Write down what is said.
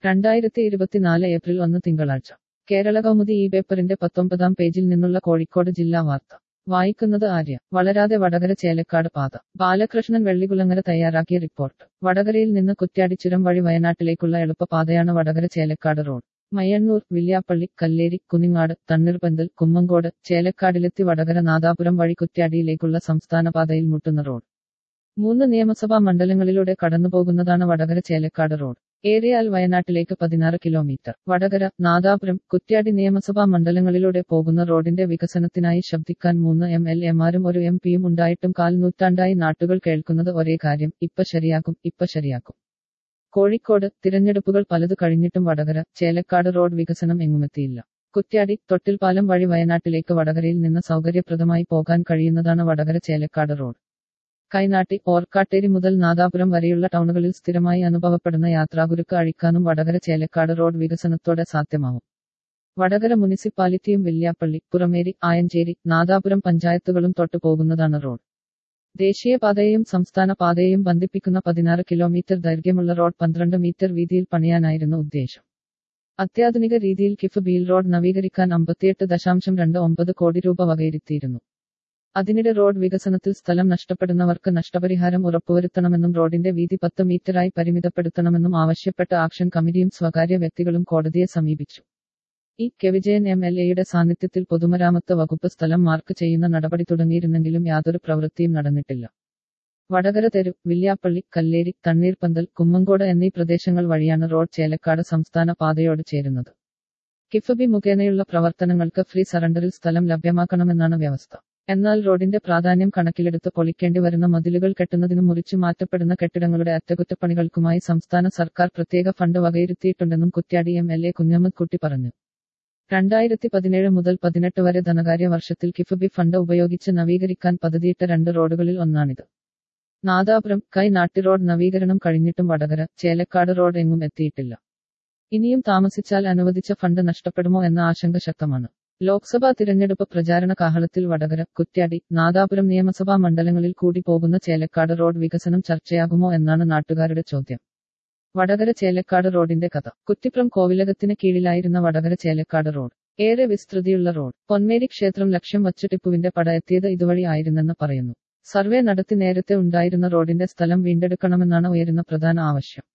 രണ്ടായിരത്തി ഇരുപത്തിനാല് ഏപ്രിൽ ഒന്ന് തിങ്കളാഴ്ച കേരള കൗമുദി ഈ പേപ്പറിന്റെ പത്തൊമ്പതാം പേജിൽ നിന്നുള്ള കോഴിക്കോട് ജില്ലാ വാർത്ത വായിക്കുന്നത് ആര്യ വളരാതെ വടകര ചേലക്കാട് പാത ബാലകൃഷ്ണൻ വെള്ളികുളങ്ങര തയ്യാറാക്കിയ റിപ്പോർട്ട് വടകരയിൽ നിന്ന് കുറ്റ്യാടിച്ചുരം വഴി വയനാട്ടിലേക്കുള്ള എളുപ്പപാതയാണ് വടകര ചേലക്കാട് റോഡ് മയ്യണ്ണൂർ വില്യാപ്പള്ളി കല്ലേരി കുനിങ്ങാട് തണ്ണീർപന്തൽ കുമ്മങ്കോട് ചേലക്കാടിലെത്തി വടകര നാദാപുരം വഴി കുറ്റ്യാടിയിലേക്കുള്ള സംസ്ഥാന പാതയിൽ മുട്ടുന്ന റോഡ് മൂന്ന് നിയമസഭാ മണ്ഡലങ്ങളിലൂടെ കടന്നുപോകുന്നതാണ് വടകര ചേലക്കാട് റോഡ് ഏറിയാൽ വയനാട്ടിലേക്ക് പതിനാറ് കിലോമീറ്റർ വടകര നാദാപുരം കുറ്റ്യാടി നിയമസഭാ മണ്ഡലങ്ങളിലൂടെ പോകുന്ന റോഡിന്റെ വികസനത്തിനായി ശബ്ദിക്കാൻ മൂന്ന് എം എൽ എമാരും ഒരു എം പിയും ഉണ്ടായിട്ടും കാൽ നൂറ്റാണ്ടായി നാട്ടുകൾ കേൾക്കുന്നത് ഒരേ കാര്യം ഇപ്പ ശരിയാക്കും ഇപ്പ ശരിയാക്കും കോഴിക്കോട് തിരഞ്ഞെടുപ്പുകൾ പലത് കഴിഞ്ഞിട്ടും വടകര ചേലക്കാട് റോഡ് വികസനം എങ്ങുമെത്തിയില്ല കുറ്റ്യാടി തൊട്ടിൽപാലം വഴി വയനാട്ടിലേക്ക് വടകരയിൽ നിന്ന് സൗകര്യപ്രദമായി പോകാൻ കഴിയുന്നതാണ് വടകര ചേലക്കാട് റോഡ് കൈനാട്ടി ഓർക്കാട്ടേരി മുതൽ നാദാപുരം വരെയുള്ള ടൗണുകളിൽ സ്ഥിരമായി അനുഭവപ്പെടുന്ന യാത്രാകുരുക്ക് അഴിക്കാനും വടകര ചേലക്കാട് റോഡ് വികസനത്തോടെ സാധ്യമാവും വടകര മുനിസിപ്പാലിറ്റിയും വില്യാപ്പള്ളി പുറമേരി ആയഞ്ചേരി നാദാപുരം പഞ്ചായത്തുകളും തൊട്ടു പോകുന്നതാണ് റോഡ് ദേശീയപാതയെയും സംസ്ഥാന പാതയെയും ബന്ധിപ്പിക്കുന്ന പതിനാറ് കിലോമീറ്റർ ദൈർഘ്യമുള്ള റോഡ് പന്ത്രണ്ട് മീറ്റർ വീതിയിൽ പണിയാനായിരുന്നു ഉദ്ദേശം അത്യാധുനിക രീതിയിൽ കിഫ്ബിയിൽ റോഡ് നവീകരിക്കാൻ അമ്പത്തിയെട്ട് ദശാംശം രണ്ട് ഒമ്പത് കോടി രൂപ വകയിരുത്തിയിരുന്നു അതിനിടെ റോഡ് വികസനത്തിൽ സ്ഥലം നഷ്ടപ്പെടുന്നവർക്ക് നഷ്ടപരിഹാരം ഉറപ്പുവരുത്തണമെന്നും റോഡിന്റെ വീതി പത്ത് മീറ്ററായി പരിമിതപ്പെടുത്തണമെന്നും ആവശ്യപ്പെട്ട ആക്ഷൻ കമ്മിറ്റിയും സ്വകാര്യ വ്യക്തികളും കോടതിയെ സമീപിച്ചു E K Vijayan M L എയുടെ സാന്നിധ്യത്തിൽ പൊതുമരാമത്ത് വകുപ്പ് സ്ഥലം മാർക്ക് ചെയ്യുന്ന നടപടി തുടങ്ങിയിരുന്നെങ്കിലും യാതൊരു പ്രവൃത്തിയും നടന്നിട്ടില്ല വടകര തെരു വില്യാപ്പള്ളി കല്ലേരി തണ്ണീർപന്തൽ കുമ്മങ്കോട് എന്നീ പ്രദേശങ്ങൾ വഴിയാണ് റോഡ് ചേലക്കാട് സംസ്ഥാന പാതയോട് ചേരുന്നത് കിഫബി മുഖേനയുള്ള പ്രവർത്തനങ്ങൾക്ക് ഫ്രീ സറണ്ടറിൽ സ്ഥലം ലഭ്യമാക്കണമെന്നാണ് വ്യവസ്ഥ എന്നാൽ റോഡിന്റെ പ്രാധാന്യം കണക്കിലെടുത്ത് പൊളിക്കേണ്ടി വരുന്ന മതിലുകൾ കെട്ടുന്നതിനും മുറിച്ചു മാറ്റപ്പെടുന്ന കെട്ടിടങ്ങളുടെ അറ്റകുറ്റപ്പണികൾക്കുമായി സംസ്ഥാന സർക്കാർ പ്രത്യേക ഫണ്ട് വകയിരുത്തിയിട്ടുണ്ടെന്നും Kuttiady M L A Kunhammad Kutty പറഞ്ഞു രണ്ടായിരത്തി പതിനേഴ് മുതൽ പതിനെട്ട് വരെ ധനകാര്യ വർഷത്തിൽ കിഫബി ഫണ്ട് ഉപയോഗിച്ച് നവീകരിക്കാൻ പദ്ധതിയിട്ട രണ്ട് റോഡുകളിൽ ഒന്നാണിത് നാദാപുരം കൈ നാട്ടി റോഡ് നവീകരണം കഴിഞ്ഞിട്ടും വടകര ചേലക്കാട് റോഡ് എങ്ങും എത്തിയിട്ടില്ല ഇനിയും താമസിച്ചാൽ അനുവദിച്ച ഫണ്ട് നഷ്ടപ്പെടുമോ എന്ന ആശങ്ക ശക്തമാണ് ലോക്സഭാ തിരഞ്ഞെടുപ്പ് പ്രചാരണ കാഹളത്തിൽ വടകര കുറ്റ്യാടി നാദാപുരം നിയമസഭാ മണ്ഡലങ്ങളിൽ കൂടി പോകുന്ന ചേലക്കാട് റോഡ് വികസനം ചർച്ചയാകുമോ എന്നാണ് നാട്ടുകാരുടെ ചോദ്യം വടകര ചേലക്കാട് റോഡിന്റെ കഥ കുറ്റിപ്രം കോവിലകത്തിന് കീഴിലായിരുന്ന വടകര ചേലക്കാട് റോഡ് ഏറെ വിസ്തൃതിയുള്ള റോഡ് പൊന്മേരി ക്ഷേത്രം ലക്ഷ്യം വച്ച് ടിപ്പുവിന്റെ പട എത്തിയത് ഇതുവഴി ആയിരുന്നെന്ന് പറയുന്നു സർവേ നടത്തി നേരത്തെ ഉണ്ടായിരുന്ന റോഡിന്റെ സ്ഥലം വീണ്ടെടുക്കണമെന്നാണ് ഉയരുന്ന പ്രധാന ആവശ്യം